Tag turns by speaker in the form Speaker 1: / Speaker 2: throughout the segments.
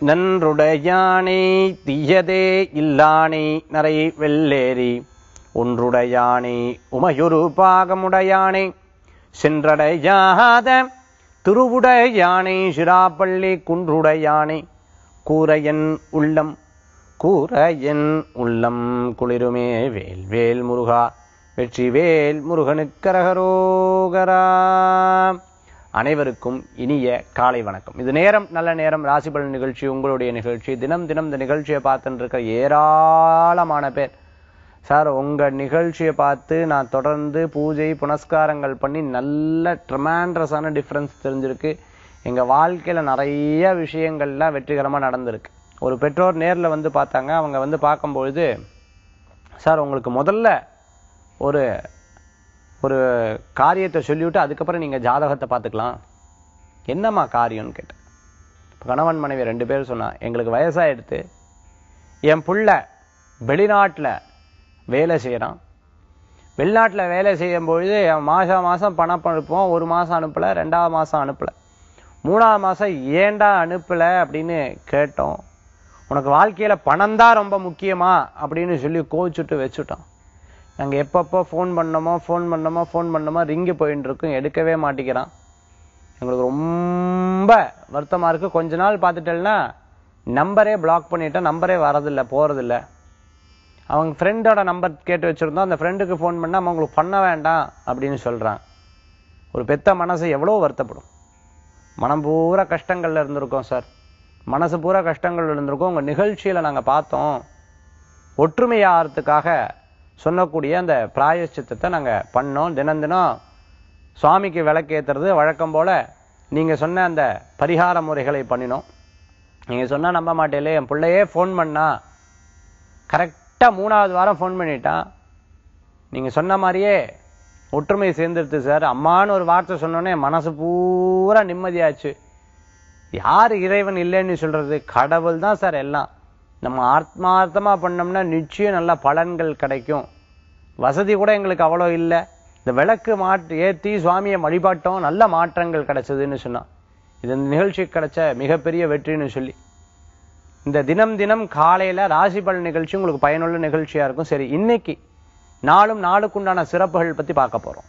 Speaker 1: நன்றுடையானே தீயதே இல்லானே நரை வெள்ளேரி ஒன்றுடையானே உமையொரு பாகமுடையானே சென்றடையாத திருவுடையானே சிராப்பள்ளி குன்றுடையானே கூரையன் உள்ளம் கூரையன் உள்ளம் குளிருமே வேல் வேல் முருகா வெற்றி வேல் முருகனுக்கரகரோகரா அனைவருக்கும் இனிய காலை வணக்கம் இது நேரம் நல்ல நேரம் ராசிபலன் நிகழ்ச்சி உங்களுடைய நிகழ்ச்சி தினம் தினம் இந்த நிகழ்ச்சியை பார்த்துட்டு இருக்க ஏராளமான பேர் சார் உங்க நிகழ்ச்சியை பார்த்து நான் தொடர்ந்து பூஜை புனஸ்காரங்கள் பண்ணி நல்ல ட்ரமாண்ட்ரஸான டிஃப்ரென்ஸ் தெரிஞ்சிருக்கு எங்க வாழ்க்கையில நிறைய விஷயங்கள்லாம் வெற்றிகரமா நடந்திருக்கு ஒரு பெற்றோர் நேர்ல வந்து பார்த்தாங்க அவங்க வந்து பார்க்கும்பொழுது சார் உங்களுக்கு முதல்ல ஒரு ஒரு காரியத்தை சொல்லிவிட்டு அதுக்கப்புறம் நீங்க ஜாதகத்தை பார்த்துக்கலாம் என்னம்மா காரியம்னு கேட்டேன் இப்ப கணவன் மனைவி ரெண்டு பேரும் சொன்னா எங்களுக்கு வயசாயிடுத்து என் புள்ள வெளிநாட்டுல வேலை செய்யறான் வெளிநாட்டுல வேலை செய்யும் பொழுது அவன் மாசம் மாசம் பணம் அனுப்புவோம் ஒரு மாசம் அனுப்பல ரெண்டாவது மாசம் அனுப்பல மூணாவது மாசம் ஏன்டா அனுப்பல அப்படின்னு கேட்டோம் உனக்கு வாழ்க்கையில பணம் தான் ரொம்ப முக்கியமா அப்படின்னு சொல்லி கோவிச்சுட்டு வச்சுட்டான் நாங்க எப்பப்போ ஃபோன் பண்ணோமோ ஃபோன் பண்ணோமோ ஃபோன் பண்ணோமோ ரிங்கு போயின்னு இருக்கும் எடுக்கவே மாட்டேங்கிறான் எங்களுக்கு ரொம்ப வருத்தமா இருக்கு கொஞ்ச நாள் பார்த்துட்டேன்னா நம்பரே பிளாக் பண்ணிட்டேன் நம்பரே வரதில்ல போறதில்ல அவங்க ஃப்ரெண்டோட நம்பர் கேட்டு வச்சிருந்தோம் அந்த ஃப்ரெண்டுக்கு ஃபோன் பண்ணா அவன் உங்களுக்கு பண்ண வேண்டாம் அப்படின்னு சொல்றான் ஒரு பெத்த மனசு எவ்வளோ வருத்தப்படும் மனம் பூரா கஷ்டங்கள்ல இருந்திருக்கோம் சார் மனசு பூரா கஷ்டங்கள் இருந்திருக்கோம் உங்க நிகழ்ச்சியில நாங்க பார்த்தோம் ஒற்றுமையாகிறதுக்காக சொல்லக்கூடிய அந்த பிராயச்சித்தத்தை நாங்க பண்ணோம் தினம் தினம் சுவாமிக்கு விளக்கேத்துறது வழக்கம் போல நீங்க சொன்ன அந்த பரிகார முறைகளை பண்ணினோம் நீங்க சொன்னா நம்ப மாட்டேலே என் பிள்ளையே ஃபோன் பண்ணா கரெக்டா மூணாவது வாரம் ஃபோன் பண்ணிட்டான் நீங்க சொன்ன மாதிரியே ஒற்றுமை சேர்ந்துருது சார் அம்மான்னு ஒரு வார்த்தை சொன்னோன்னே மனசு பூரா நிம்மதியாச்சு யார் இறைவன் இல்லைன்னு சொல்றது கடவுள் தான் சார் எல்லாம் நம்ம ஆத்மார்த்தமா பண்ணோம்னா நிச்சயம் நல்ல பலன்கள் கிடைக்கும் வசதி கூட எங்களுக்கு அவ்வளோ இல்லை இந்த விளக்கு மாட்டு ஏத்தி சுவாமியை வழிபாட்டோம் நல்ல மாற்றங்கள் கிடைச்சதுன்னு சொன்னான் இது இந்த நிகழ்ச்சிக்கு கிடைச்ச மிகப்பெரிய வெற்றின்னு சொல்லி இந்த தினம் தினம் காலையில ராசி பலன் நிகழ்ச்சி உங்களுக்கு பயனுள்ள நிகழ்ச்சியா இருக்கும் சரி இன்னைக்கு நாளும் நாளுக்குண்டான சிறப்புகள் பத்தி பார்க்க போறோம்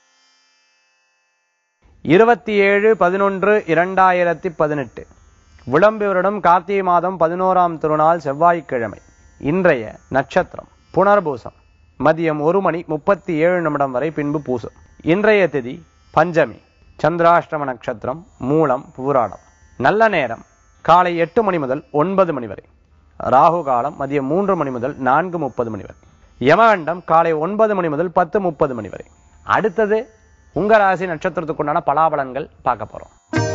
Speaker 1: இருபத்தி ஏழு பதினொன்று இரண்டாயிரத்தி பதினெட்டு விளம்பிவரிடம் கார்த்திகை மாதம் பதினோராம் திருநாள் செவ்வாய்க்கிழமை இன்றைய நட்சத்திரம் புனர்பூசம் மதியம் ஒரு மணி முப்பத்தி ஏழு நிமிடம் வரை பின்பு பூசம் இன்றைய திதி பஞ்சமி சந்திராஷ்டம நட்சத்திரம் மூலம் பூராடம் நல்ல நேரம் காலை எட்டு மணி முதல் ஒன்பது மணி வரை ராகு காலம் மதியம் மூன்று மணி முதல் நான்கு முப்பது மணி வரை யமகண்டம் காலை ஒன்பது மணி முதல் பத்து முப்பது மணி வரை அடுத்தது உங்க ராசி நட்சத்திரத்துக்குண்டான பலாபலன்கள் பார்க்க போறோம்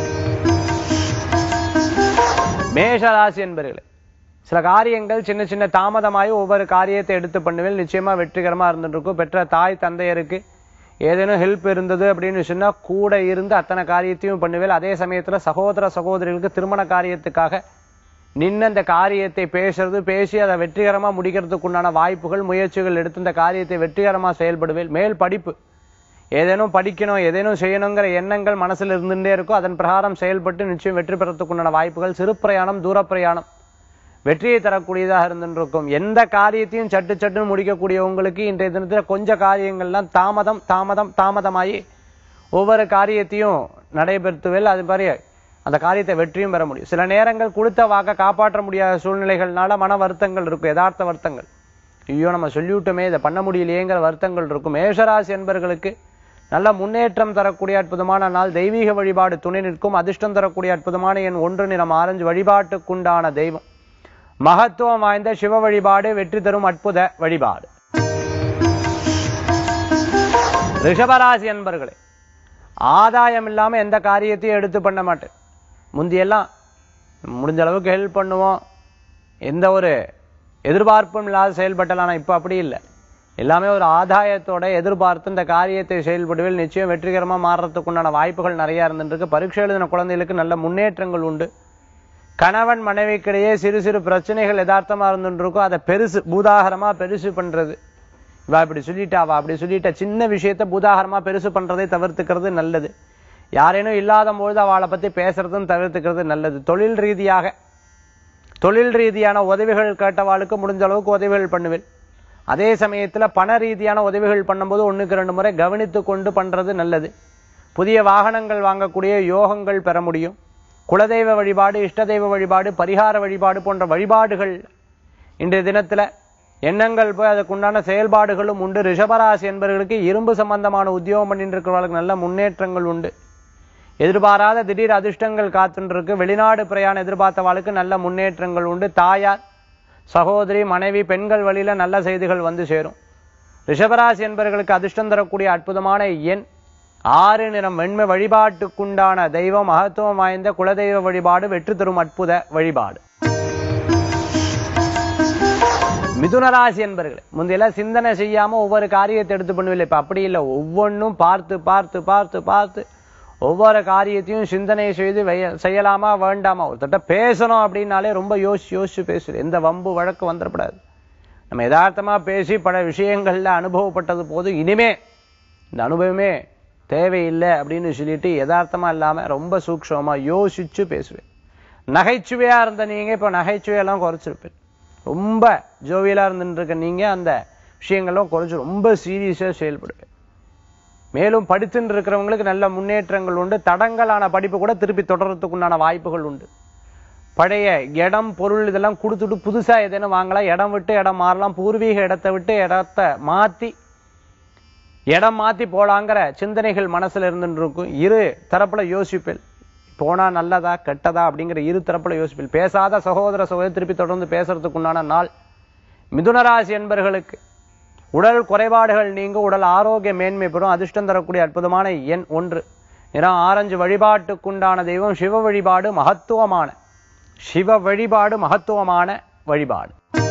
Speaker 1: மேஷ ராசி என்பர்களே சில காரியங்கள் சின்ன சின்ன தாமதமாகி ஒவ்வொரு காரியத்தை எடுத்து பண்ணுவேன் நிச்சயமா வெற்றிகரமா இருந்துட்டு இருக்கும் பெற்ற தாய் தந்தையருக்கு ஏதேனும் ஹெல்ப் இருந்தது அப்படின்னு சொன்னா கூட இருந்து அத்தனை காரியத்தையும் பண்ணுவேன் அதே சமயத்துல சகோதர சகோதரிகளுக்கு திருமண காரியத்துக்காக நின்று அந்த காரியத்தை பேசுறது பேசி அதை வெற்றிகரமா முடிக்கிறதுக்கு உண்டான வாய்ப்புகள் முயற்சிகள் எடுத்து இந்த காரியத்தை வெற்றிகரமா செயல்படுவேன் மேல் படிப்பு ஏதேனும் படிக்கணும் ஏதேனும் செய்யணுங்கிற எண்ணங்கள் மனசுல இருந்துட்டே இருக்கும் அதன் பிரகாரம் செயல்பட்டு நிச்சயம் வெற்றி பெறத்துக்குண்டான வாய்ப்புகள் சிறு பிரயாணம் தூர பிரயாணம் வெற்றியை தரக்கூடியதாக இருந்துருக்கும் எந்த காரியத்தையும் சட்டு சட்டுன்னு முடிக்கக்கூடிய உங்களுக்கு இன்றைய தினத்துல கொஞ்ச காரியங்கள்லாம் தாமதம் தாமதம் தாமதமாகி ஒவ்வொரு காரியத்தையும் நடைபெறுத்துவேல் அது மாதிரி அந்த காரியத்தை வெற்றியும் பெற முடியும் சில நேரங்கள் கொடுத்த வாக்க காப்பாற்ற முடியாத சூழ்நிலைகள்னால மன வருத்தங்கள் இருக்கும் யதார்த்த வருத்தங்கள் ஐயோ நம்ம சொல்லிவிட்டோமே இதை பண்ண முடியலையேங்கிற வருத்தங்கள் இருக்கும் மேஷராசி என்பர்களுக்கு நல்ல முன்னேற்றம் தரக்கூடிய அற்புதமான நாள் தெய்வீக வழிபாடு துணை நிற்கும் அதிர்ஷ்டம் தரக்கூடிய அற்புதமான என் ஒன்று நிறம் ஆரஞ்சு வழிபாட்டுக்குண்டான தெய்வம் மகத்துவம் வாய்ந்த சிவ வழிபாடு வெற்றி தரும் அற்புத வழிபாடு ரிஷபராசி அன்பர்களே ஆதாயம் இல்லாம எந்த காரியத்தையும் எடுத்து பண்ண மாட்டேன் முந்தியெல்லாம் முடிஞ்ச அளவுக்கு ஹெல்ப் பண்ணுவோம் எந்த ஒரு எதிர்பார்ப்பும் இல்லாத செயல்பட்டலாம் ஆனா இப்ப அப்படி இல்லை எல்லாமே ஒரு ஆதாயத்தோட எதிர்பார்த்து இந்த காரியத்தை செயல்படுவதில் நிச்சயம் வெற்றிகரமா மாறுறதுக்கு உண்டான வாய்ப்புகள் நிறைய இருந்துட்டு இருக்கு பரீட்சை எழுதின குழந்தைகளுக்கு நல்ல முன்னேற்றங்கள் உண்டு கணவன் மனைவிக்கிடையே சிறு சிறு பிரச்சனைகள் யதார்த்தமா இருந்துட்டு இருக்கும் அதை பெருசு பூதாகரமா பெருசு பண்றது இவா இப்படி சொல்லிட்டா அவ அப்படி சொல்லிட்டா சின்ன விஷயத்த பூதாகரமா பெருசு பண்றதை தவிர்த்துக்கிறது நல்லது யாரேனும் இல்லாத பொழுது அவளை பத்தி பேசுறதும் தவிர்த்துக்கிறது நல்லது தொழில் ரீதியாக தொழில் ரீதியான உதவிகள் கேட்டவாளுக்கு முடிஞ்ச அளவுக்கு உதவிகள் பண்ணுவேன் அதே சமயத்துல பண ரீதியான உதவிகள் பண்ணும்போது ஒண்ணுக்கு ரெண்டு முறை கவனித்து கொண்டு பண்றது நல்லது புதிய வாகனங்கள் வாங்கக்கூடிய யோகங்கள் பெற முடியும் குலதெய்வ வழிபாடு இஷ்ட தெய்வ வழிபாடு பரிகார வழிபாடு போன்ற வழிபாடுகள் இன்றைய தினத்துல எண்ணங்கள் போய் அதுக்குண்டான செயல்பாடுகளும் உண்டு ரிஷபராசி என்பவர்களுக்கு இரும்பு சம்பந்தமான உத்தியோகம் பண்ணிட்டு இருக்கிறவர்களுக்கு நல்ல முன்னேற்றங்கள் உண்டு எதிர்பாராத திடீர் அதிர்ஷ்டங்கள் காத்துட்டு இருக்கு வெளிநாடு பிரயாணம் எதிர்பார்த்தவாளுக்கு நல்ல முன்னேற்றங்கள் உண்டு தாயார் சகோதரி மனைவி பெண்கள் வழியில நல்ல செய்திகள் வந்து சேரும் ரிஷபராசி என்பவர்களுக்கு அதிர்ஷ்டம் தரக்கூடிய அற்புதமான எண் ஆறு நிறம் வெண்மை வழிபாட்டுக்குண்டான தெய்வம் மகத்துவம் வாய்ந்த குலதெய்வ வழிபாடு வெற்றி தரும் அற்புத வழிபாடு மிதுனராசி என்பர்களே முந்தையெல்லாம் சிந்தனை செய்யாம ஒவ்வொரு காரியத்தை எடுத்து பண்ணுவில்லை இப்ப அப்படி இல்லை ஒவ்வொன்றும் பார்த்து பார்த்து பார்த்து பார்த்து ஒவ்வொரு காரியத்தையும் சிந்தனை செய்து வெய- செய்யலாமா வேண்டாமா ஒருத்தட்ட பேசணும் அப்படின்னாலே ரொம்ப யோசிச்சு யோசிச்சு பேசுது எந்த வம்பு வழக்கு வந்துடக்கூடாது நம்ம யதார்த்தமா பேசி பல விஷயங்கள்ல அனுபவப்பட்டது போது இனிமே இந்த அனுபவமே தேவையில்லை அப்படின்னு சொல்லிட்டு யதார்த்தமா இல்லாம ரொம்ப சூக்ஷமா யோசிச்சு பேசுவேன் நகைச்சுவையா இருந்த நீங்க இப்ப நகைச்சுவையெல்லாம் குறைச்சிருப்பேன் ரொம்ப ஜோவியலா இருந்துட்டு இருக்க நீங்க அந்த விஷயங்கள்லாம் குறைச்சு ரொம்ப சீரியஸா செயல்படுவேன் மேலும் படித்துட்டு இருக்கிறவங்களுக்கு நல்ல முன்னேற்றங்கள் உண்டு தடங்கலான படிப்பு கூட திருப்பி தொடர்றதுக்குண்டான வாய்ப்புகள் உண்டு பழைய இடம் பொருள் இதெல்லாம் கொடுத்துட்டு புதுசா ஏதேனும் வாங்கலாம் இடம் விட்டு இடம் மாறலாம் பூர்வீக இடத்தை விட்டு இடத்தை மாத்தி இடம் மாத்தி போலாங்கிற சிந்தனைகள் மனசுல இருந்துட்டு இருக்கும் இரு தரப்புல யோசிப்பேன் போனா நல்லதா கெட்டதா அப்படிங்கிற இரு தரப்புல யோசிப்பேன் பேசாத சகோதர சகோதரி திருப்பி தொடர்ந்து பேசுறதுக்கு உண்டான நாள் மிதுனராசி என்பர்களுக்கு உடல் குறைபாடுகள் நீங்க உடல் ஆரோக்கிய மேன்மை பெறும் அதிர்ஷ்டம் தரக்கூடிய அற்புதமான எண் ஒன்று நிறம் ஆரஞ்சு வழிபாட்டுக்குண்டான தெய்வம் சிவ வழிபாடு மகத்துவமான சிவ வழிபாடு மகத்துவமான வழிபாடு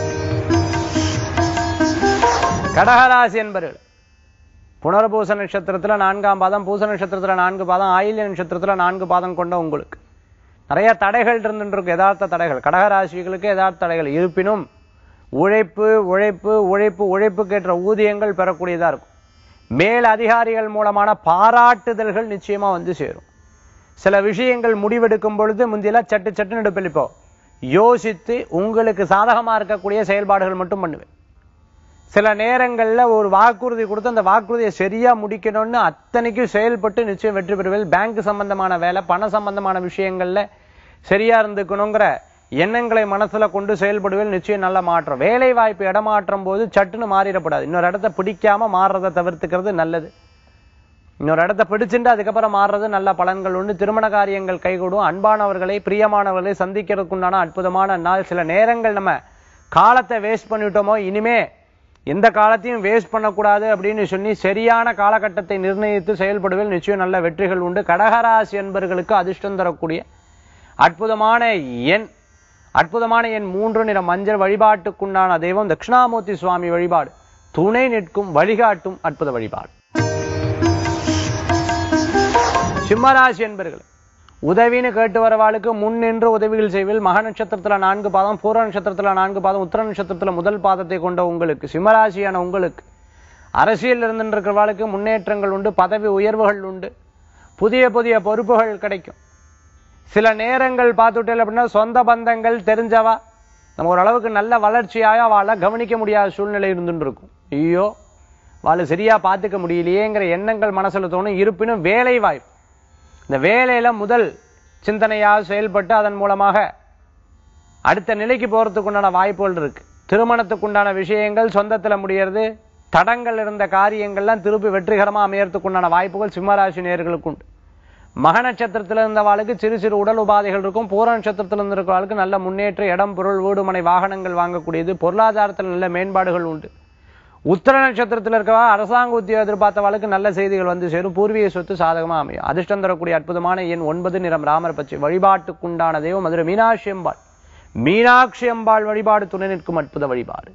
Speaker 1: கடகராசி என்பர்கள் புனர்பூச நட்சத்திரத்துல நான்காம் பாதம் பூச நட்சத்திரத்துல நான்கு பாதம் ஆயில்ய நட்சத்திரத்துல நான்கு பாதம் கொண்ட உங்களுக்கு நிறைய தடைகள் இருந்துட்டு இருக்கு யதார்த்த தடைகள் கடகராசிகளுக்கு யதார்த்த தடைகள் இருப்பினும் உழைப்பு உழைப்பு உழைப்பு உழைப்புக்கேற்ற ஊதியங்கள் பெறக்கூடியதா இருக்கும் மேல் அதிகாரிகள் மூலமான பாராட்டுதல்கள் நிச்சயமா வந்து சேரும் சில விஷயங்கள் முடிவெடுக்கும் பொழுது முந்தியெல்லாம் சட்டு சட்டுன்னு எடுப்பில் இப்போ யோசித்து உங்களுக்கு சாதகமா இருக்கக்கூடிய செயல்பாடுகள் மட்டும் பண்ணுவேன் சில நேரங்கள்ல ஒரு வாக்குறுதி கொடுத்து அந்த வாக்குறுதியை சரியா முடிக்கணும்னு அத்தனைக்கும் செயல்பட்டு நிச்சயம் வெற்றி பெறுவேன் பேங்க் சம்பந்தமான வேலை பண சம்பந்தமான விஷயங்கள்ல சரியா இருந்துக்கணுங்கிற எண்ணங்களை மனசுல கொண்டு செயல்படுவேன் நிச்சயம் நல்ல மாற்றம் வேலை வாய்ப்பு இடமாற்றம் போது சட்டுன்னு மாறிடக்கூடாது இன்னொரு இடத்த பிடிக்காம மாறுறதை தவிர்த்துக்கிறது நல்லது இன்னொரு இடத்த பிடிச்சிட்டு அதுக்கப்புறம் மாறுறது நல்ல பலன்கள் உண்டு திருமண காரியங்கள் கைகூடும் அன்பானவர்களை பிரியமானவர்களை சந்திக்கிறதுக்குண்டான அற்புதமான நாள் சில நேரங்கள் நம்ம காலத்தை வேஸ்ட் பண்ணிவிட்டோமோ இனிமே எந்த காலத்தையும் வேஸ்ட் பண்ணக்கூடாது அப்படின்னு சொல்லி சரியான காலகட்டத்தை நிர்ணயித்து செயல்படுவதில் நிச்சயம் நல்ல வெற்றிகள் உண்டு கடகராசி என்பர்களுக்கு அதிர்ஷ்டம் தரக்கூடிய அற்புதமான எண் அற்புதமான எண் மூன்று நிற மஞ்சள் வழிபாட்டுக்குண்டான தெய்வம் தட்சிணாமூர்த்தி சுவாமி வழிபாடு துணை நிற்கும் வழிகாட்டும் அற்புத வழிபாடு சிம்மராசி என்பர்கள் உதவின்னு கேட்டு வரவாளுக்கு முன் நின்று உதவிகள் செய்வில் மக நட்சத்திரத்துல நான்கு பாதம் பூர நட்சத்திரத்துல நான்கு பாதம் உத்தர நட்சத்திரத்துல முதல் பாதத்தை கொண்ட உங்களுக்கு சிம்மராசியான உங்களுக்கு அரசியல் இருந்துருக்கிறவாளுக்கு முன்னேற்றங்கள் உண்டு பதவி உயர்வுகள் உண்டு புதிய புதிய பொறுப்புகள் கிடைக்கும் சில நேரங்கள் பார்த்துட்டேன் அப்படின்னா சொந்த பந்தங்கள் தெரிஞ்சவா நம்ம ஓரளவுக்கு நல்ல வளர்ச்சியாக அவளை கவனிக்க முடியாத சூழ்நிலை இருந்துட்டு இருக்கும் ஐயோ அவளை சரியா பார்த்துக்க முடியலையேங்கிற எண்ணங்கள் மனசுல தோணும் இருப்பினும் வேலை வாய்ப்பு இந்த வேலையில முதல் சிந்தனையாக செயல்பட்டு அதன் மூலமாக அடுத்த நிலைக்கு போறதுக்கு உண்டான வாய்ப்புகள் இருக்கு திருமணத்துக்கு உண்டான விஷயங்கள் சொந்தத்துல முடியறது தடங்கள் இருந்த காரியங்கள்லாம் திருப்பி வெற்றிகரமா அமையறதுக்கு உண்டான வாய்ப்புகள் சிம்மராசி நேயர்களுக்கு உண்டு மக நட்சத்திரத்துல இருந்தவாளுக்கு சிறு சிறு உடல் உபாதைகள் இருக்கும் பூர நட்சத்திரத்துல இருந்திருக்கிறவாளுக்கு நல்ல முன்னேற்ற இடம் பொருள் வீடு மனை வாகனங்கள் வாங்கக்கூடியது பொருளாதாரத்தில் நல்ல மேம்பாடுகள் உண்டு உத்தர நட்சத்திரத்தில் இருக்கவா அரசாங்க உத்தியோகம் எதிர்பார்த்தவாளுக்கு நல்ல செய்திகள் வந்து சேரும் பூர்வீக சொத்து சாதகமா அமையும் அதிர்ஷ்டம் தரக்கூடிய அற்புதமான எண் ஒன்பது நிறம் ராமர் பச்சை வழிபாட்டுக்குண்டான தெய்வம் மதுரை மீனாட்சி அம்பாள் மீனாட்சி அம்பாள் வழிபாடு துணை நிற்கும் அற்புத வழிபாடு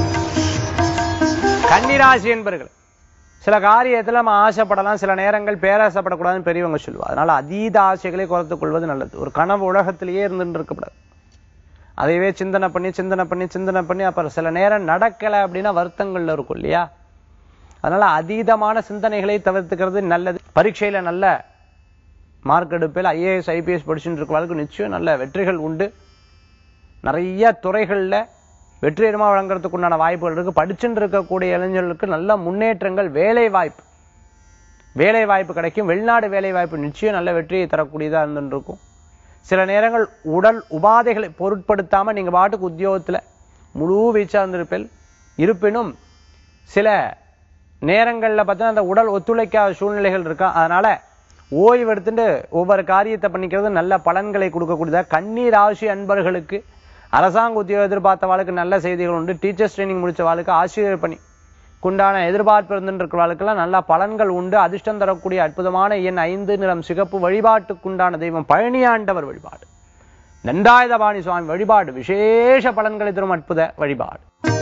Speaker 1: கன்னிராசி என்பர்கள் சில காரியத்துல நம்ம ஆசைப்படலாம் சில நேரங்கள் பேராசைப்படக்கூடாதுன்னு பெரியவங்க சொல்லுவா அதனால அதீத ஆசைகளை குறைத்துக் கொள்வது நல்லது ஒரு கனவு உலகத்திலேயே இருந்துட்டு இருக்கக்கூடாது அதையவே சிந்தனை பண்ணி சிந்தனை பண்ணி சிந்தனை பண்ணி அப்புறம் சில நேரம் நடக்கல அப்படின்னா வருத்தங்கள்ல இருக்கும் இல்லையா அதனால அதீதமான சிந்தனைகளை தவிர்த்துக்கிறது நல்லது பரீட்சையில நல்ல மார்க் எடுப்பில் ஐஏஎஸ் ஐபிஎஸ் படிச்சுட்டு இருக்கிறவர்களுக்கு நிச்சயம் நல்ல வெற்றிகள் உண்டு நிறைய துறைகள்ல வெற்றிகரமாக வழங்குறதுக்கு உண்டான வாய்ப்புகள் இருக்கு படிச்சுட்டு இருக்கக்கூடிய இளைஞர்களுக்கு நல்ல முன்னேற்றங்கள் வேலை வாய்ப்பு வேலை வாய்ப்பு கிடைக்கும் வெளிநாடு வேலை வாய்ப்பு நிச்சயம் நல்ல வெற்றியை தரக்கூடியதா இருந்துட்டு இருக்கும் சில நேரங்கள் உடல் உபாதைகளை பொருட்படுத்தாம நீங்க பாட்டுக்கு உத்தியோகத்துல முழு வீச்சா இருந்திருப்பேன் இருப்பினும் சில நேரங்கள்ல பார்த்தீங்கன்னா அந்த உடல் ஒத்துழைக்காத சூழ்நிலைகள் இருக்கா அதனால ஓய்வு எடுத்துட்டு ஒவ்வொரு காரியத்தை பண்ணிக்கிறது நல்ல பலன்களை கொடுக்கக்கூடியதா கண்ணீர் ராசி அன்பர்களுக்கு அரசாங்க உத்தியோகம் எதிர்பார்த்த வாழ்க்கை நல்ல செய்திகள் உண்டு டீச்சர்ஸ் ட்ரைனிங் முடிச்ச வாழ்க்கை ஆசிரியர் பணி குண்டான எதிர்பார்ப்பு இருந்துட்டு வாழ்க்கெல்லாம் நல்ல பலன்கள் உண்டு அதிர்ஷ்டம் தரக்கூடிய அற்புதமான எண் ஐந்து நிறம் சிகப்பு வழிபாட்டுக்குண்டான தெய்வம் பழனியாண்டவர் வழிபாடு நண்டாயுதபாணி சுவாமி வழிபாடு விசேஷ பலன்களை தரும் அற்புத வழிபாடு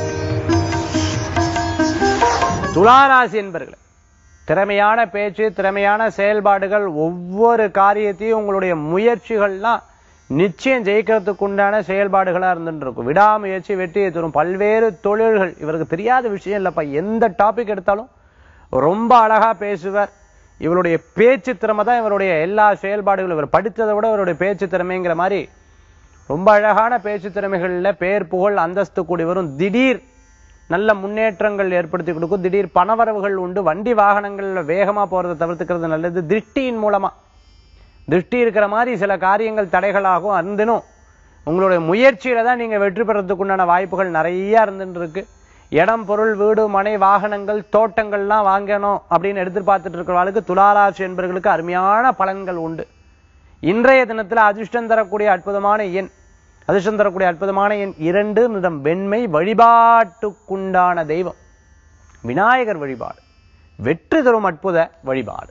Speaker 1: துளாராசி என்பர்களே திறமையான பேச்சு திறமையான செயல்பாடுகள் ஒவ்வொரு காரியத்தையும் உங்களுடைய முயற்சிகள்லாம் நிச்சயம் ஜெயிக்கிறதுக்கு உண்டான செயல்பாடுகளா இருந்துட்டு இருக்கும் விடாமுயற்சி வெற்றியை தரும் பல்வேறு தொழில்கள் இவருக்கு தெரியாத விஷயம் இல்லப்பா எந்த டாபிக் எடுத்தாலும் ரொம்ப அழகா பேசுவார் இவருடைய பேச்சு திறமை தான் இவருடைய எல்லா செயல்பாடுகளும் இவர் படித்ததை விட இவருடைய பேச்சு திறமைங்கிற மாதிரி ரொம்ப அழகான பேச்சு திறமைகள்ல பேர் புகழ் அந்தஸ்து கூடி வரும் திடீர் நல்ல முன்னேற்றங்கள் ஏற்படுத்தி கொடுக்கும் திடீர் பணவரவுகள் உண்டு வண்டி வாகனங்கள்ல வேகமா போறதை தவிர்த்துக்கிறது நல்லது திருஷ்டியின் மூலமா திருஷ்டி இருக்கிற மாதிரி சில காரியங்கள் தடைகளாகும் அந்தனும் உங்களுடைய முயற்சியில தான் நீங்க வெற்றி பெறதுக்கு உண்டான வாய்ப்புகள் நிறைய இருந்துட்டு இருக்கு இடம் பொருள் வீடு மனை வாகனங்கள் தோட்டங்கள்லாம் வாங்கணும் அப்படின்னு எதிர்பார்த்துட்டு இருக்கிறவர்களுக்கு துளாராசி என்பவர்களுக்கு அருமையான பலன்கள் உண்டு இன்றைய தினத்துல அதிர்ஷ்டம் தரக்கூடிய அற்புதமான எண் அதிர்ஷ்டம் தரக்கூடிய அற்புதமான எண் இரண்டு நிறம் வெண்மை வழிபாட்டுக்குண்டான தெய்வம் விநாயகர் வழிபாடு வெற்றி தரும் அற்புத வழிபாடு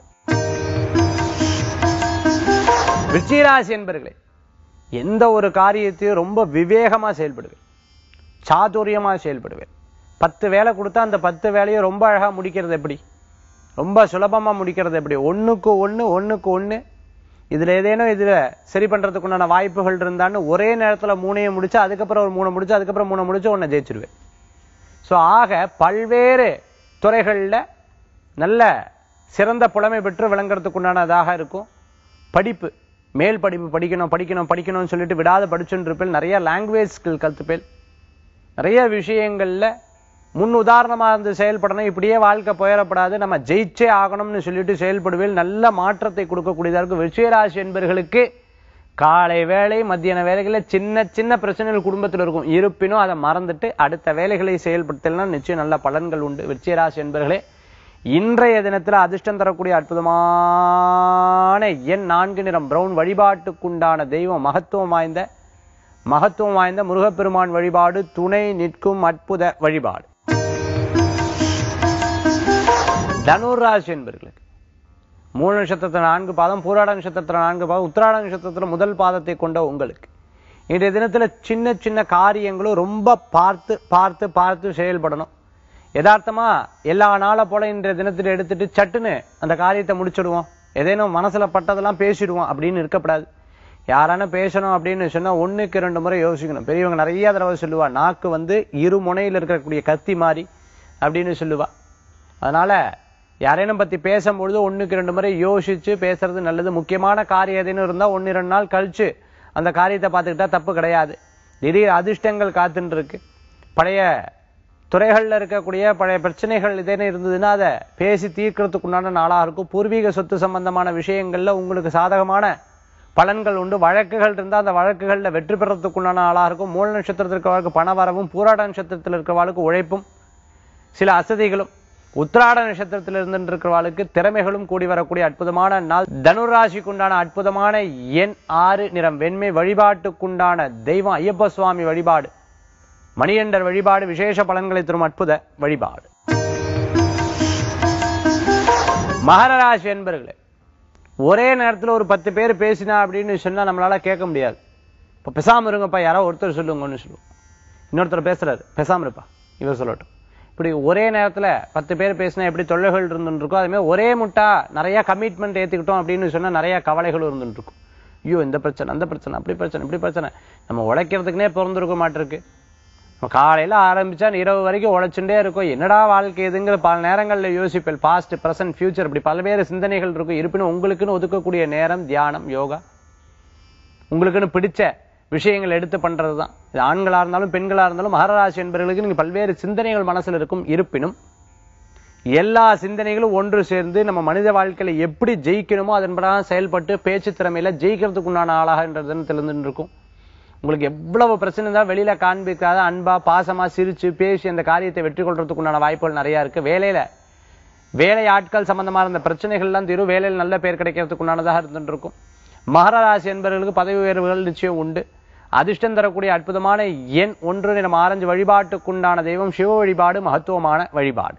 Speaker 1: விருச்சிகராசி என்பர்களே எந்த ஒரு காரியத்தையும் ரொம்ப விவேகமா செயல்படுவேன் சாதுரியமா செயல்படுவேன் பத்து வேலை கொடுத்தா அந்த பத்து வேலையை ரொம்ப அழகா முடிக்கிறது எப்படி ரொம்ப சுலபமா முடிக்கிறது எப்படி ஒண்ணுக்கு ஒண்ணு ஒண்ணுக்கு ஒண்ணு இதுல ஏதேனும் இதுல சரி பண்றதுக்கு உண்டான வாய்ப்புகள் இருந்தான்னு ஒரே நேரத்துல மூணையும் முடிச்சு அதுக்கப்புறம் ஒரு மூணு முடிச்சு அதுக்கப்புறம் மூணு முடிச்சு ஒன்னை ஜெயிச்சிருவேன் சோ ஆக பல்வேறு துறைகள்ல நல்ல சிறந்த புலமை பெற்று விளங்குறதுக்கு உண்டானதாக இருக்கும் படிப்பு மேல் படிப்பு படிக்கணும் படிக்கணும் படிக்கணும்னு சொல்லிட்டு விடாத படிச்சுட்டு இருப்பேன் நிறைய லாங்குவேஜ் ஸ்கில் கத்துப்பேன் நிறைய விஷயங்கள்ல முன் உதாரணமா இருந்து செயல்படணும் இப்படியே வாழ்க்கை போயிடப்படாது நம்ம ஜெயிச்சே ஆகணும்னு சொல்லிட்டு செயல்படுவேன் நல்ல மாற்றத்தை கொடுக்கக்கூடியதா இருக்கும் விஷயராசி என்பர்களுக்கு காலை வேலை மத்தியான வேலைகளில் சின்ன சின்ன பிரச்சனைகள் குடும்பத்தில் இருக்கும் இருப்பினும் அதை மறந்துட்டு அடுத்த வேலைகளை செயல்படுத்தலாம் நிச்சயம் நல்ல பலன்கள் உண்டு விருச்சிகராசி என்பர்களே இன்றைய தினத்துல அதிர்ஷ்டம் தரக்கூடிய அற்புதமான எண் நான்கு நிறம் பிரவுன் வழிபாட்டுக்குண்டான தெய்வம் மகத்துவம் வாய்ந்த மகத்துவம் வாய்ந்த முருகப்பெருமான் வழிபாடு துணை நிற்கும் அற்புத வழிபாடு தனுராசி என்பர்களுக்கு மூல நட்சத்திரத்துல நான்கு பாதம் பூராட நட்சத்திரத்துல நான்கு பாதம் உத்திராட நட்சத்திரத்துல முதல் பாதத்தை கொண்ட உங்களுக்கு இன்றைய தினத்துல சின்ன சின்ன காரியங்களும் ரொம்ப பார்த்து பார்த்து பார்த்து செயல்படணும் யதார்த்தமா எல்லா நாளை போல இன்றைய தினத்துல எடுத்துட்டு சட்டுன்னு அந்த காரியத்தை முடிச்சிடுவோம் ஏதேனும் மனசுல பட்டதெல்லாம் பேசிடுவோம் அப்படின்னு இருக்கப்படாது யாரான பேசணும் அப்படின்னு சொன்னா ஒண்ணுக்கு ரெண்டு முறை யோசிக்கணும் பெரியவங்க நிறைய தடவை சொல்லுவா நாக்கு வந்து இரு முனையில் இருக்கக்கூடிய கத்தி மாதிரி அப்படின்னு சொல்லுவா அதனால யாரேனும் பத்தி பேசும்பொழுது ஒண்ணுக்கு ரெண்டு முறை யோசிச்சு பேசுறது நல்லது முக்கியமான காரியம் ஏதேனும் இருந்தா ஒன்னு ரெண்டு நாள் கழிச்சு அந்த காரியத்தை பார்த்துக்கிட்டா தப்பு கிடையாது திடீர் அதிர்ஷ்டங்கள் காத்துட்டு இருக்கு பழைய துறைகள்ல இருக்கக்கூடிய பழைய பிரச்சனைகள் இதேன்னு இருந்ததுன்னா அதை பேசி தீர்க்கறதுக்கு உண்டான நாளா இருக்கும் பூர்வீக சொத்து சம்பந்தமான விஷயங்கள்ல உங்களுக்கு சாதகமான பலன்கள் உண்டு வழக்குகள் இருந்தா அந்த வழக்குகள்ல வெற்றி பெறறதுக்கு உண்டான ஆளா இருக்கும் மூல நட்சத்திரத்தில் இருக்கிறவர்களுக்கு பண வரவும் பூராட நட்சத்திரத்தில் இருக்கிறவர்களுக்கு உழைப்பும் சில அசதிகளும் உத்திராட நட்சத்திரத்தில் இருந்து இருக்கிறவர்களுக்கு திறமைகளும் கூடி வரக்கூடிய அற்புதமான நாள் தனுராசிக்குண்டான அற்புதமான எண் ஆறு நிறம் வெண்மை வழிபாட்டுக்குண்டான தெய்வம் ஐயப்ப சுவாமி வழிபாடு மணியண்டர் வழிபாடு விசேஷ பலன்களை தரும் அற்புத வழிபாடு மகர ராசி என்பர்களே ஒரே நேரத்துல ஒரு பத்து பேர் பேசினா அப்படின்னு சொன்னா நம்மளால கேட்க முடியாது இப்ப பெசாம இருங்கப்பா யாரோ ஒருத்தர் சொல்லுங்கன்னு சொல்லுவோம் இன்னொருத்தர் பேசுறாரு பெசாம இருப்பா இவர் சொல்லட்டும் இப்படி ஒரே நேரத்துல பத்து பேர் பேசினா எப்படி தொல்லைகள் இருந்துட்டு இருக்கோ அதே மாதிரி ஒரே முட்டா நிறைய கமிட்மெண்ட் ஏத்துக்கிட்டோம் அப்படின்னு சொன்னா நிறைய கவலைகள் இருந்துட்டு இருக்கும் ஐயோ இந்த பிரச்சனை அந்த பிரச்சனை அப்படி பிரச்சனை இப்படி பிரச்சனை நம்ம உழைக்கிறதுக்குனே பிறந்திருக்க மாட்டிருக்கு நம்ம காலையில ஆரம்பிச்சா இரவு வரைக்கும் உழைச்சுட்டே இருக்கும் என்னடா வாழ்க்கை எதுங்கிற பல நேரங்கள்ல யோசிப்பேன் பாஸ்ட் பிரசன்ட் ஃபியூச்சர் இப்படி பல்வேறு சிந்தனைகள் இருக்கும் இருப்பினும் உங்களுக்குன்னு ஒதுக்கக்கூடிய நேரம் தியானம் யோகா உங்களுக்குன்னு பிடிச்ச விஷயங்கள் எடுத்து பண்றது தான் இது ஆண்களா இருந்தாலும் பெண்களா இருந்தாலும் மகர ராசி என்பவர்களுக்கு நீங்க பல்வேறு சிந்தனைகள் மனசுல இருக்கும் இருப்பினும் எல்லா சிந்தனைகளும் ஒன்று சேர்ந்து நம்ம மனித வாழ்க்கையில எப்படி ஜெயிக்கணுமோ அதன்படி செயல்பட்டு பேச்சு திறமையில ஜெயிக்கிறதுக்கு உண்டான ஆளாக என்ற தினத்துல இருந்துட்டு இருக்கும் உங்களுக்கு எவ்வளவு பிரச்சனை இருந்தாலும் வெளியில காண்பிக்காத அன்பா பாசமா சிரிச்சு பேசி அந்த காரியத்தை வெற்றி கொள்றதுக்கு உண்டான வாய்ப்புகள் நிறைய இருக்கு வேலையில வேலை ஆட்கள் சம்பந்தமா இருந்த பிரச்சனைகள் எல்லாம் தீரும் வேலையில் நல்ல பேர் கிடைக்கிறதுக்கு உண்டானதாக இருந்துட்டு இருக்கும் மகர ராசி என்பவர்களுக்கு பதவி உயர்வுகள் நிச்சயம் உண்டு அதிர்ஷ்டம் தரக்கூடிய அற்புதமான எண் ஒன்று நம்ம ஆரஞ்சு வழிபாட்டுக்குண்டான தெய்வம் சிவ வழிபாடு மகத்துவமான வழிபாடு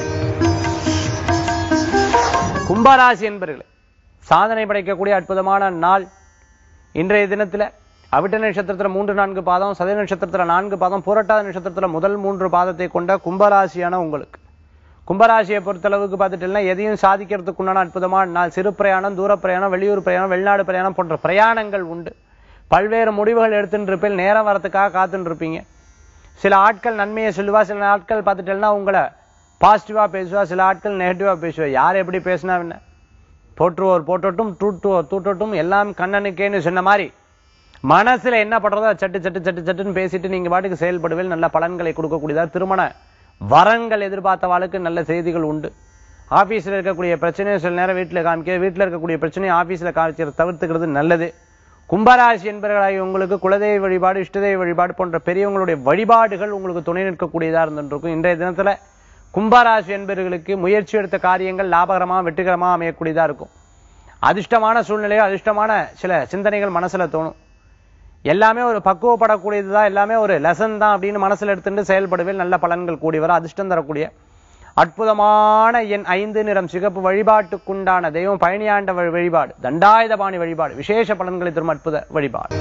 Speaker 1: கும்பராசி என்பர்களே சாதனை படைக்கக்கூடிய அற்புதமான நாள் இன்றைய தினத்துல அவிட்ட நட்சத்திரத்துல மூன்று நான்கு பாதம் சதய நட்சத்திரத்துல நான்கு பாதம் புரட்டாத நட்சத்திரத்துல முதல் மூன்று பாதத்தை கொண்ட கும்பராசியான உங்களுக்கு கும்பராசியை பொறுத்தளவுக்கு பார்த்துட்டீங்கன்னா எதையும் சாதிக்கிறதுக்கு உண்டான அற்புதமான நாள் சிறு பிரயாணம் தூர பிரயாணம் வெளியூர் பிரயாணம் வெளிநாடு பிரயாணம் போன்ற பிரயாணங்கள் உண்டு பல்வேறு முடிவுகள் எடுத்துட்டு இருப்பேன் நேரம் வரத்துக்காக காத்துட்டு இருப்பீங்க சில ஆட்கள் நன்மையை சொல்லுவா சில ஆட்கள் பார்த்துட்டேன்னா உங்களை பாசிட்டிவா பேசுவா சில ஆட்கள் நெகட்டிவா பேசுவா யார் எப்படி பேசினா என்ன போற்றுவோர் போற்றட்டும் தூட்டுவோர் தூட்டட்டும் எல்லாம் கண்ணனுக்கேன்னு சொன்ன மாதிரி மனசுல என்ன பண்றதோ அதை சட்டு சட்டு சட்டு சட்டுன்னு பேசிட்டு நீங்க பாட்டுக்கு செயல்படுவேல் நல்ல பலன்களை கொடுக்கக்கூடியதா திருமண வரங்கள் எதிர்பார்த்தவாளுக்கு நல்ல செய்திகள் உண்டு ஆபீஸ்ல இருக்கக்கூடிய பிரச்சனையை சில நேரம் வீட்டுல காமிக்க வீட்டுல இருக்கக்கூடிய பிரச்சனையை ஆபீஸ்ல காமிக்கிறது தவிர்த்துக்கிறது நல்லது கும்பராசி என்பவர்களாகி உங்களுக்கு குலதெய்வ வழிபாடு இஷ்டதெய்வ வழிபாடு போன்ற பெரியவங்களுடைய வழிபாடுகள் உங்களுக்கு துணை நிற்கக்கூடியதா இருந்துருக்கும் இன்றைய தினத்துல கும்பராசி என்பவர்களுக்கு முயற்சி எடுத்த காரியங்கள் லாபகரமா வெற்றிகரமா அமையக்கூடியதா இருக்கும் அதிர்ஷ்டமான சூழ்நிலையோ அதிர்ஷ்டமான சில சிந்தனைகள் மனசுல தோணும் எல்லாமே ஒரு பக்குவப்படக்கூடியதுதான் எல்லாமே ஒரு லெசன் தான் அப்படின்னு மனசுல எடுத்துட்டு செயல்படுவேல் நல்ல பலன்கள் கூடி வர அதிர்ஷ்டம் தரக்கூடிய அற்புதமான என் ஐந்து நிறம் சிகப்பு வழிபாட்டுக்குண்டான தெய்வம் பழனியாண்ட வழி- வழிபாடு தண்டாயுதபாணி வழிபாடு விசேஷ பலன்களை தரும் அற்புத வழிபாடு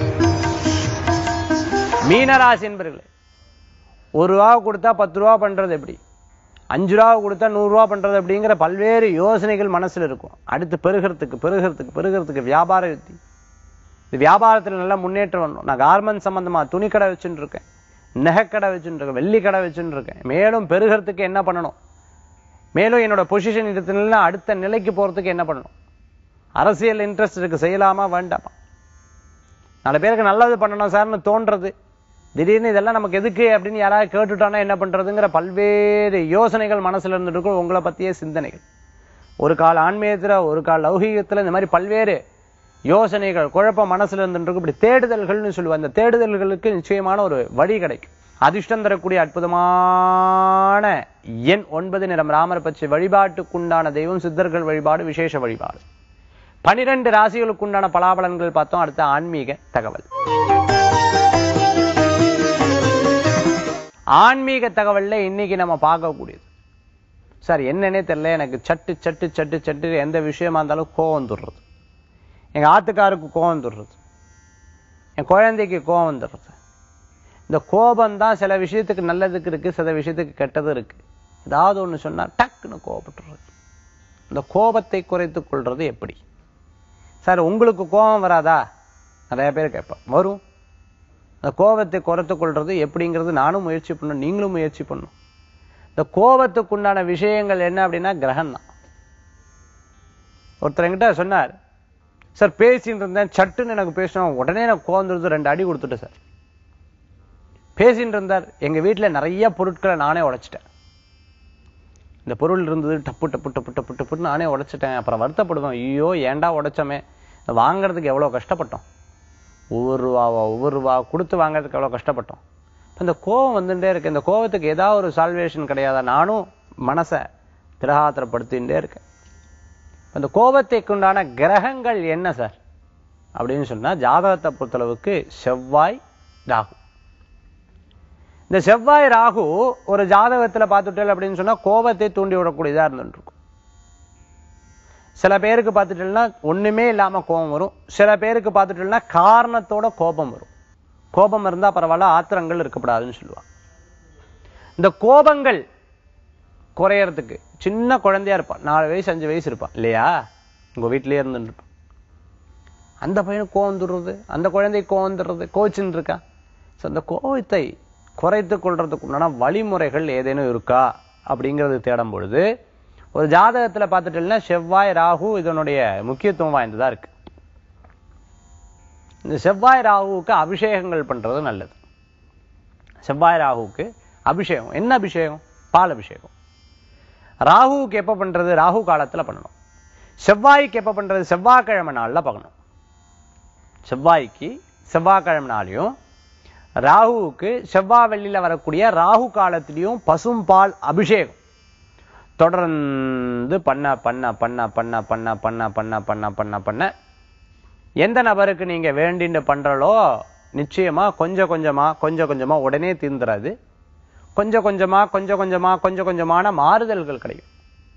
Speaker 1: மீனராசி என்பர்களே ஒரு ரூபா கொடுத்தா பத்து ரூபா பண்றது எப்படி அஞ்சு ரூபா கொடுத்தா நூறு ரூபா பண்றது அப்படிங்கிற பல்வேறு யோசனைகள் மனசுல இருக்கும் அடுத்து பெருகிறதுக்கு பெருகிறதுக்கு பெருகிறதுக்கு வியாபார யுக்தி இது வியாபாரத்துல நல்ல முன்னேற்றம் வரணும் நான் கார்மெண்ட் சம்பந்தமா துணி கடை வச்சுட்டு இருக்கேன் நகைக்கடை வச்சுட்டு இருக்கேன் வெள்ளி கடை வச்சுட்டு இருக்கேன் மேலும் பெருகிறதுக்கு என்ன பண்ணணும் மேலும் என்னோட பொசிஷன் இடத்துல அடுத்த நிலைக்கு போறதுக்கு என்ன பண்ணணும் அரசியல் இன்ட்ரெஸ்ட் இருக்கு செய்யலாமா வேண்டாமா நாலு பேருக்கு நல்லது பண்ணணும் சார்னு தோன்றது திடீர்னு இதெல்லாம் நமக்கு எதுக்கு அப்படின்னு யாராவது கேட்டுட்டானா என்ன பண்றதுங்கிற பல்வேறு யோசனைகள் மனசுல இருந்துட்டு இருக்கும் உங்களை பத்திய சிந்தனைகள் ஒரு கால் ஆன்மீகத்துல ஒரு கால் லௌகீகத்துல இந்த மாதிரி பல்வேறு யோசனைகள் குழப்பம் மனசுல இருந்துட்டு இருக்கும் இப்படி தேடுதல்கள்னு சொல்லுவாங்க அந்த தேடுதல்களுக்கு நிச்சயமான ஒரு வழி கிடைக்கும் அதிர்ஷ்டம் தரக்கூடிய அற்புதமான எண் ஒன்பது நிறம் ராமர் பச்சை வழிபாட்டுக்குண்டான தெய்வம் சித்தர்கள் வழிபாடு விசேஷ வழிபாடு பனிரெண்டு ராசிகளுக்குண்டான பலாபலன்கள் பார்த்தோம் அடுத்த ஆன்மீக தகவல் ஆன்மீக தகவல்ல இன்னைக்கு நம்ம பார்க்கக்கூடியது சார் என்னன்னே தெரியல எனக்கு சட்டு சட்டு சட்டு சட்டு எந்த விஷயமா இருந்தாலும் கோவம் வந்துடுறது எங்க ஆத்துக்காருக்கு கோவம் வந்துடுறது என் குழந்தைக்கு கோவம் வந்துடுறது இந்த கோபம் தான் சில விஷயத்துக்கு நல்லதுக்கு இருக்கு சில விஷயத்துக்கு கெட்டது இருக்கு ஏதாவது ஒண்ணு சொன்னா டக்குன்னு கோபப்பட்டுறது இந்த கோபத்தை குறைத்துக் கொள்றது எப்படி சார் உங்களுக்கு கோபம் வராதா நிறைய பேர் கேட்பேன் வரும் அந்த கோபத்தை குறைத்துக் கொள்றது எப்படிங்கிறது நானும் முயற்சி பண்ணணும் நீங்களும் முயற்சி பண்ணணும் இந்த கோபத்துக்குண்டான விஷயங்கள் என்ன அப்படின்னா கிரகம் தான் ஒருத்தர் என்கிட்ட சொன்னார் சார் பேசிட்டு இருந்தேன் சட்டுன்னு எனக்கு பேசணும் உடனே எனக்கு கோவம் வந்துருது ரெண்டு அடி கொடுத்துட்டேன் சார் பேசிட்டு இருந்தார் எங்க வீட்டுல நிறைய பொருட்களை நானே உடைச்சிட்டேன் இந்த பொருள் இருந்தது டப்பு டப்பு டப்பு டப்பு டப்புன்னு நானே உடைச்சிட்டேன் அப்புறம் வருத்தப்படுவேன் ஐயோ ஏன்டா உடைச்சோமே இதை வாங்குறதுக்கு எவ்வளவு கஷ்டப்பட்டோம் ஒவ்வொரு ரூபாவா ஒவ்வொரு ரூபா கொடுத்து வாங்குறதுக்கு எவ்வளவு கஷ்டப்பட்டோம் இப்ப இந்த கோவம் வந்துட்டே இருக்கு இந்த கோவத்துக்கு ஏதாவது ஒரு சால்வேஷன் கிடையாதா நானும் மனசை திரகாத்திரப்படுத்திகிட்டே இருக்கேன் இப்ப இந்த கோபத்தைக்கு உண்டான கிரகங்கள் என்ன சார் அப்படின்னு சொன்னா ஜாதகத்தை பொறுத்தளவுக்கு செவ்வாய் ராகு இந்த செவ்வாய் ராகு ஒரு ஜாதகத்துல பார்த்துட்டேன் அப்படின்னு சொன்னா கோபத்தை தூண்டி விடக்கூடியதா இருந்துட்டு இருக்கும் சில பேருக்கு பார்த்துட்டோம்னா ஒண்ணுமே இல்லாம கோபம் வரும் சில பேருக்கு பார்த்துட்டோம்னா காரணத்தோட கோபம் வரும் கோபம் இருந்தா பரவாயில்ல ஆத்திரங்கள் இருக்கப்படாதுன்னு சொல்லுவாங்க இந்த கோபங்கள் குறையறதுக்கு சின்ன குழந்தையா இருப்பான் நாலு வயசு அஞ்சு வயசு இருப்பான் இல்லையா உங்க வீட்டிலேயே இருந்துட்டு இருப்பான் அந்த பையனுக்கு கோவம் வந்துடுறது அந்த குழந்தைக்கு கோவம் வந்துடுறது கோச்சின்னு இருக்கா ஸோ அந்த கோபத்தை குறைத்து கொள்றதுக்கு உண்டான வழிமுறைகள் ஏதேனும் இருக்கா அப்படிங்கிறது தேடும் பொழுது ஒரு ஜாதகத்துல பார்த்துட்டீங்கன்னா செவ்வாய் ராகு இதனுடைய முக்கியத்துவம் வாய்ந்ததா இருக்கு இந்த செவ்வாய் ராகுவுக்கு அபிஷேகங்கள் பண்றது நல்லது செவ்வாய் ராகுவுக்கு அபிஷேகம் என்ன அபிஷேகம் பால் அபிஷேகம் ராகுவுக்கு எப்ப பண்றது ராகு காலத்துல பண்ணணும் செவ்வாய்க்கு எப்ப பண்றது செவ்வாய்க்கிழமை நாள்ல பண்ணணும் செவ்வாய்க்கு செவ்வாய்க்கிழமை நாளையும் ராகுவுக்கு செவ்வாய் வெள்ளியில வரக்கூடிய ராகு காலத்திலையும் பசும் பால் அபிஷேகம் தொடர்ந்து பண்ண பண்ண பண்ண பண்ண பண்ண பண்ண பண்ண பண்ண பண்ண பண்ண எந்த நபருக்கு நீங்க வேண்டின்னு பண்றளோ நிச்சயமா கொஞ்சம் கொஞ்சமா கொஞ்சம் கொஞ்சமா உடனே தீர்ந்துராது கொஞ்சம் கொஞ்சமா கொஞ்சம் கொஞ்சமா கொஞ்சம் கொஞ்சமான மாறுதல்கள் கிடைக்கும்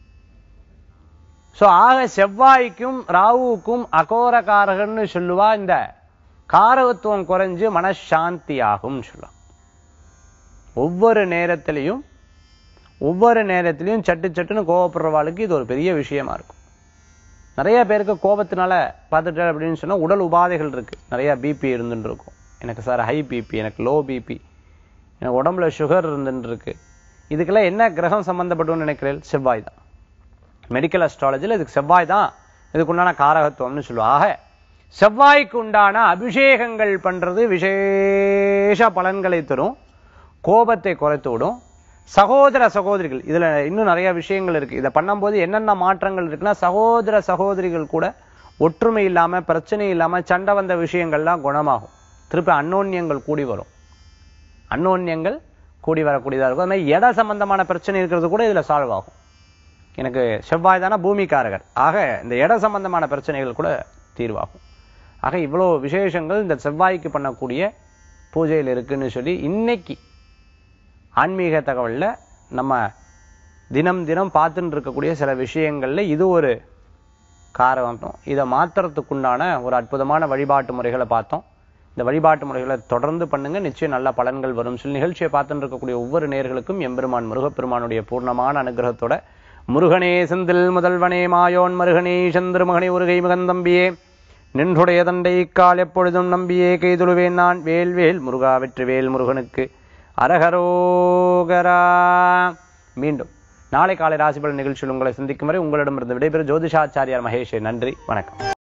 Speaker 1: சோ ஆக செவ்வாய்க்கும் ராகுவுக்கும் அகோரகாரகன்னு சொல்லுவா இந்த காரகத்துவம் குறைஞ்சு மனசாந்தி ஆகும் சொல்லலாம் ஒவ்வொரு நேரத்திலையும் ஒவ்வொரு நேரத்திலையும் சட்டு சட்டுன்னு கோவப்படுறவாளுக்கு இது ஒரு பெரிய விஷயமா இருக்கும் நிறைய பேருக்கு கோபத்தினால பார்த்துட்டு அப்படின்னு சொன்னா உடல் உபாதைகள் இருக்கு நிறைய பிபி இருந்துட்டு இருக்கும் எனக்கு சார் ஹை பிபி எனக்கு லோ பிபி எனக்கு உடம்புல சுகர் இருந்துட்டு இருக்கு இதுக்கெல்லாம் என்ன கிரகம் சம்பந்தப்பட்டோம்னு நினைக்கிறேன் செவ்வாய் தான் மெடிக்கல் அஸ்ட்ராலஜியில் இதுக்கு செவ்வாய் தான் இதுக்கு உண்டான காரகத்துவம்னு சொல்லுவாங்க ஆக செவ்வாய்க்கு உண்டான அபிஷேகங்கள் பண்றது விசேஷ பலன்களை தரும் கோபத்தை குறைத்து விடும் சகோதர சகோதரிகள் இதுல இன்னும் நிறைய விஷயங்கள் இருக்கு இதை பண்ணும்போது என்னென்ன மாற்றங்கள் இருக்குன்னா சகோதர சகோதரிகள் கூட ஒற்றுமை இல்லாம பிரச்சனை இல்லாம சண்டை வந்த விஷயங்கள்லாம் குணமாகும் திருப்பி அன்னோன்யங்கள் கூடி வரும் அன்னோன்யங்கள் கூடி வரக்கூடியதா இருக்கும் அது மாதிரி இட சம்பந்தமான பிரச்சனை இருக்கிறது கூட இதுல சால்வ் ஆகும் எனக்கு செவ்வாய் தானே பூமிக்காரகர் ஆக இந்த இட சம்பந்தமான பிரச்சனைகள் கூட தீர்வாகும் ஆக இவ்வளோ விசேஷங்கள் இந்த செவ்வாய்க்கு பண்ணக்கூடிய பூஜையில் இருக்குன்னு சொல்லி இன்னைக்கு ஆன்மீக தகவல்ல நம்ம தினம் தினம் பார்த்துட்டு இருக்கக்கூடிய சில விஷயங்கள்ல இது ஒரு காரணம் இதை மாத்துறதுக்குண்டான ஒரு அற்புதமான வழிபாட்டு முறைகளை பார்த்தோம் இந்த வழிபாட்டு முறைகளை தொடர்ந்து பண்ணுங்க நிச்சயம் நல்ல பலன்கள் வரும் சொல்லி நிகழ்ச்சியை பார்த்துட்டு இருக்கக்கூடிய ஒவ்வொரு நேர்களுக்கும் எம்பெருமான் முருகப்பெருமானுடைய பூர்ணமான அனுகிரகத்தோட முருகனே செந்தில் முதல்வனே மாயோன் மருகனே சந்திரமகனே உருகை மிகந்தம்பியே நின்றுடைய தண்டை கால் எப்பொழுதும் நம்பியே கைதுழுவேன் நான் வேல் வேல் முருகா வெற்றி வேல் முருகனுக்கு அரகரோகரா மீண்டும் நாளை காலை ராசிபலன் நிகழ்ச்சியில் உங்களை சந்திக்கும் வரை உங்களிடமிருந்து விடைபெறும் ஜோதிஷாச்சாரியார் மகேஷ் நன்றி வணக்கம்